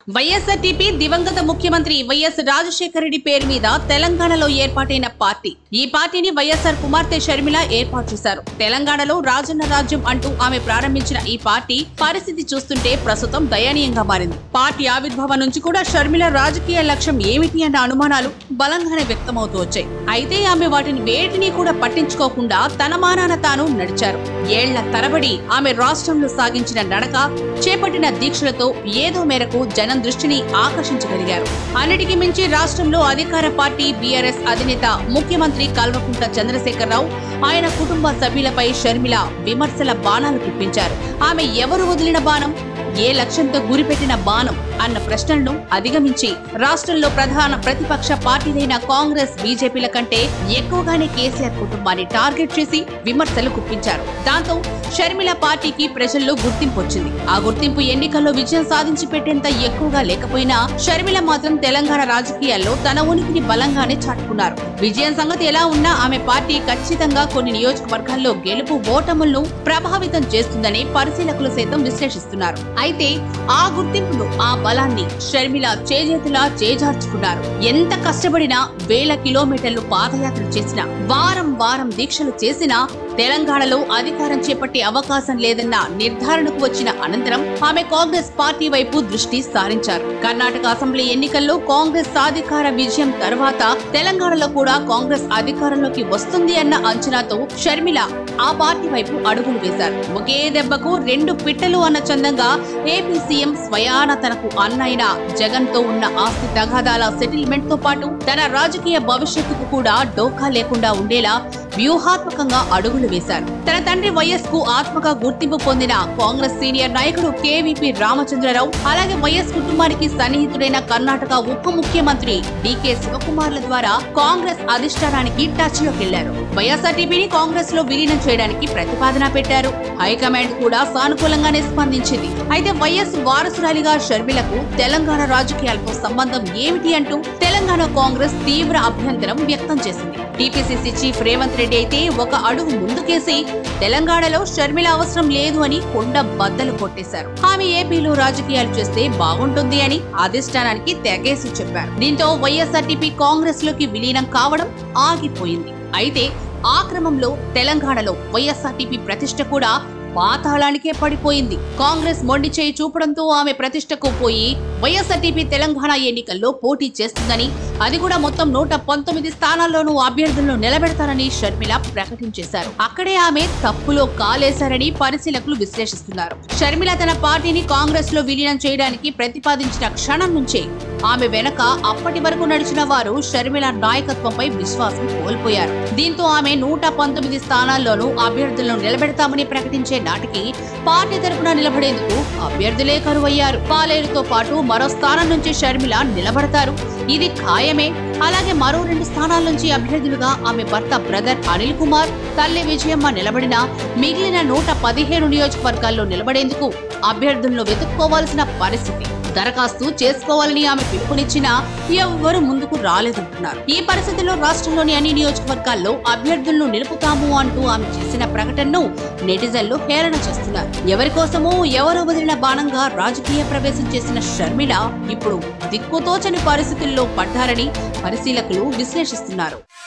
YSRTP దివంగత ముఖ్యమంత్రి YS Rajasekhara Reddy పేరు మీద తెలంగాణలో ఏర్పాటైన పార్టీ ఈ పార్టీని వైఎస్ఆర్ కుమార్తె షర్మిల ఏర్పాటు చేశారు తెలంగాణలో రాజన్న రాజ్యం అంటూ ఆమె ప్రారంభించిన ఈ పార్టీ పరిస్థితి చూస్తుంటే ప్రస్తుతం దయనీయంగా మారింది పార్టీ ఆవిర్భావం నుంచి కూడా షర్మిల రాజకీయ లక్ష్యం ఏమిటి అన్న అనుమానాలు బలంగానే వ్యక్తమవుతూ వచ్చాయి అయితే ఆమె వాటిని వేటిని కూడా పట్టించుకోకుండా తన మానాన తాను నడిచారు ఏళ్ల తరబడి ఆమె రాష్ట్రంలో సాగించిన నడక చేపట్టిన దీక్షలతో ఏదో మేరకు జనం దృష్టిని ఆకర్షించగలిగారు అన్నిటికీ మించి రాష్ట్రంలో అధికార పార్టీ బీఆర్ఎస్ అధినేత ముఖ్యమంత్రి కల్వకుంట్ల చంద్రశేఖరరావు ఆయన కుటుంబ సభ్యులపై షర్మిల విమర్శల బాణాలు తిప్పించారు ఆమె ఎవరు వదిలిన బాణం ఏ లక్ష్యంతో గురిపెట్టిన బాణం అన్న ప్రశ్నలను అధిగమించి రాష్ట్రంలో ప్రధాన ప్రతిపక్ష పార్టీలైన కాంగ్రెస్ బీజేపీల కంటే ఎక్కువగానే కేసీఆర్ కుటుంబాన్ని టార్గెట్ చేసి విమర్శలు గుప్పించారు దాంతో షర్మిల పార్టీకి ప్రజల్లో గుర్తింపు వచ్చింది ఆ గుర్తింపు ఎన్నికల్లో విజయం సాధించి పెట్టేంత ఎక్కువగా లేకపోయినా షర్మిల మాత్రం తెలంగాణ రాజకీయాల్లో తన ఉనికిని బలంగానే చాటుకున్నారు విజయం సంగతి ఎలా ఉన్నా ఆమె పార్టీ ఖచ్చితంగా కొన్ని నియోజకవర్గాల్లో గెలుపు ఓటములను ప్రభావితం చేస్తుందని పరిశీలకులు సైతం విశ్లేషిస్తున్నారు అయితే ఆ గుర్తింపును ఆ బలాన్ని షర్మిల చేజేతులా చేజార్చుకున్నారు ఎంత కష్టపడినా వేల కిలోమీటర్లు పాదయాత్ర చేసినా వారం వారం దీక్షలు చేసినా తెలంగాణలో అధికారం చేపట్టే అవకాశం లేదన్న నిర్ధారణకు వచ్చిన అనంతరం ఆమె కాంగ్రెస్ పార్టీ వైపు దృష్టి సారించారు కర్ణాటక అసెంబ్లీ ఎన్నికల్లో కాంగ్రెస్ సాధికార విజయం తర్వాత తెలంగాణలో కూడా కాంగ్రెస్ అధికారంలోకి వస్తుంది అన్న అంచనాతో షర్మిల ఆ పార్టీ వైపు అడుగులు వేశారు ఒకే దెబ్బకు రెండు పిట్టలు అన్న చందంగా ఏపీ సీఎం స్వయాన తనకు అన్నైన జగన్ తో ఉన్న ఆస్తి తగాదాల సెటిల్మెంట్ తో పాటు తన రాజకీయ భవిష్యత్తుకు కూడా డోకా లేకుండా ఉండేలా వ్యూహాత్మకంగా అడుగులు వేశారు తన తండ్రి వైఎస్ కు ఆత్మగా గుర్తింపు పొందిన కాంగ్రెస్ సీనియర్ నాయకుడు కేవీపీ రామచంద్రరావు అలాగే వైఎస్ కుటుంబానికి సన్నిహితుడైన కర్ణాటక ఉప ముఖ్యమంత్రి డీకే శివకుమార్ల ద్వారా కాంగ్రెస్ అధిష్టానానికి టచ్ లోకి వెళ్లారు వైఎస్ఆర్టీపీని కాంగ్రెస్ లో విలీనం చేయడానికి ప్రతిపాదన పెట్టారు హైకమాండ్ కూడా సానుకూలంగానే స్పందించింది అయితే వైఎస్ వారసురాలిగా షర్మిలకు తెలంగాణ రాజకీయాలతో సంబంధం ఏమిటి అంటూ తెలంగాణ కాంగ్రెస్ తీవ్ర అభ్యంతరం వ్యక్తం చేసింది టీపీసీసీ చీఫ్ రేవంత్ రెడ్డి అయితే ఒక అడుగు ముందుకేసి తెలంగాణలో షర్మిల అవసరం లేదు అని కొండ బద్దలు కొట్టేశారు ఆమె ఏపీలో రాజకీయాలు చేస్తే బాగుంటుంది అని అధిష్టానానికి తెగేసి చెప్పారు దీంతో వైఎస్ఆర్టీపీ కాంగ్రెస్ లోకి విలీనం కావడం ఆగిపోయింది అయితే ఆ క్రమంలో తెలంగాణలో వైఎస్ఆర్టీపీ ప్రతిష్ట కూడా పాతాళానికే పడిపోయింది కాంగ్రెస్ మొండి చేయి చూపడంతో ఆమె ప్రతిష్టకు పోయి వైఎస్ఆర్టీపీ తెలంగాణ ఎన్నికల్లో పోటీ చేస్తుందని అది కూడా మొత్తం నూట పంతొమ్మిది స్థానాల్లోనూ అభ్యర్థులను నిలబెడతారని షర్మిల ప్రకటించేశారు అక్కడే ఆమె తప్పులో కాలేశారని పరిశీలకులు విశ్లేషిస్తున్నారు షర్మిల తన పార్టీని కాంగ్రెస్ లో విలీనం చేయడానికి ప్రతిపాదించిన క్షణం నుంచే ఆమె వెనక అప్పటి వరకు నడిచిన వారు షర్మిల నాయకత్వంపై విశ్వాసం కోల్పోయారు దీంతో ఆమె నూట పంతొమ్మిది స్థానాల్లోనూ అభ్యర్థులను నిలబెడతామని ప్రకటించే నాటికి పార్టీ తరపున నిలబడేందుకు అభ్యర్థులే కరువయ్యారు పాలేరుతో పాటు మరో స్థానం నుంచి షర్మిల నిలబడతారు ఇది ఖాయమే అలాగే మరో రెండు స్థానాల నుంచి అభ్యర్థులుగా ఆమె భర్త బ్రదర్ అనిల్ కుమార్ తల్లి విజయమ్మ నిలబడిన మిగిలిన నూట పదిహేను నియోజకవర్గాల్లో నిలబడేందుకు అభ్యర్థులను వెతుక్కోవాల్సిన పరిస్థితి దరఖాస్తు చేసుకోవాలని ఆమె పిలుపునిచ్చినా ఎవ్వరూ ముందుకు రాలేదంటున్నారు ఈ పరిస్థితిలో రాష్ట్రంలోని అన్ని నియోజకవర్గాల్లో అభ్యర్థులను నిలుపుతాము అంటూ ఆమె చేసిన ప్రకటనను నెటిజన్లు హేళన చేస్తున్నారు ఎవరి కోసమో ఎవరో వదిలిన బాణంగా రాజకీయ ప్రవేశం చేసిన షర్మిల ఇప్పుడు దిక్కుతోచని పరిస్థితుల్లో పడ్డారని పరిశీలకులు విశ్లేషిస్తున్నారు